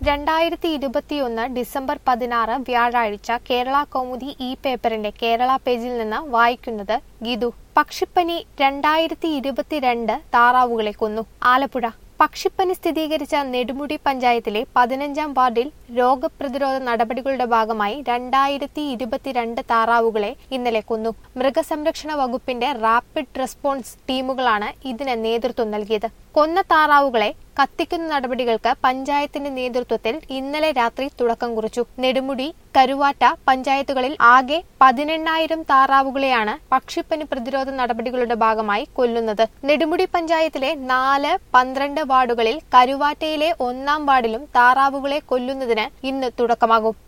രണ്ടായിരത്തി ഇരുപത്തിയൊന്ന് ഡിസംബർ പതിനാറ് വ്യാഴാഴ്ച കേരള കൗമുദി ഈ പേപ്പറിന്റെ കേരള പേജിൽ നിന്ന് വായിക്കുന്നത് ഗീതു പക്ഷിപ്പനി രണ്ടായിരത്തി ഇരുപത്തിരണ്ട് താറാവുകളെ കൊന്നു ആലപ്പുഴ പക്ഷിപ്പനി സ്ഥിരീകരിച്ച നെടുമുടി പഞ്ചായത്തിലെ പതിനഞ്ചാം വാർഡിൽ രോഗപ്രതിരോധ നടപടികളുടെ ഭാഗമായി രണ്ടായിരത്തി ഇരുപത്തിരണ്ട് താറാവുകളെ ഇന്നലെ കൊന്നു മൃഗസംരക്ഷണ വകുപ്പിന്റെ റാപ്പിഡ് റെസ്പോൺസ് ടീമുകളാണ് ഇതിന് നേതൃത്വം നൽകിയത് കൊന്ന താറാവുകളെ കത്തിക്കുന്ന നടപടികൾക്ക് പഞ്ചായത്തിന്റെ നേതൃത്വത്തിൽ ഇന്നലെ രാത്രി തുടക്കം കുറിച്ചു നെടുമുടി കരുവാറ്റ പഞ്ചായത്തുകളിൽ ആകെ പതിനെണ്ണായിരം താറാവുകളെയാണ് പക്ഷിപ്പനി പ്രതിരോധ നടപടികളുടെ ഭാഗമായി കൊല്ലുന്നത് നെടുമുടി പഞ്ചായത്തിലെ നാല് പന്ത്രണ്ട് വാർഡുകളിൽ കരുവാറ്റയിലെ ഒന്നാം വാർഡിലും താറാവുകളെ കൊല്ലുന്നതിന് ഇന്ന് തുടക്കമാകും